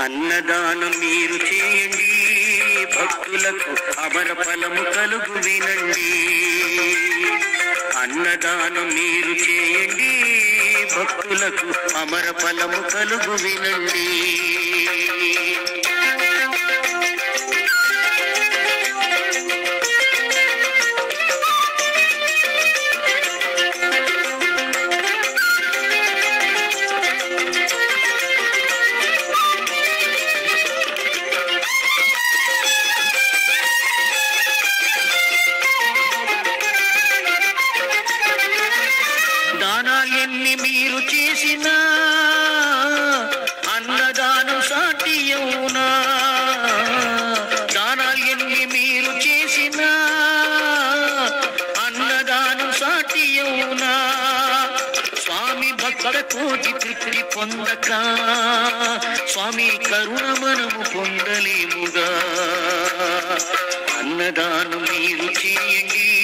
అన్నదానం మీరు చేయండి భక్తులకు అమర ఫలము కలుగు వినండి అన్నదానం మీరు చేయండి భక్తులకు అమర ఫలము కలుగు వినండి దానాలెన్ని మీరు చేసినా అన్నదానం సాటియవునా దానాలెన్ని మీరు చేసినా అన్నదానం సాటియవునా స్వామి భక్త కోటి తృప్తి పొందక స్వామి కరుణ మనము పొందలేముగా అన్నదానం మీరు చేయండి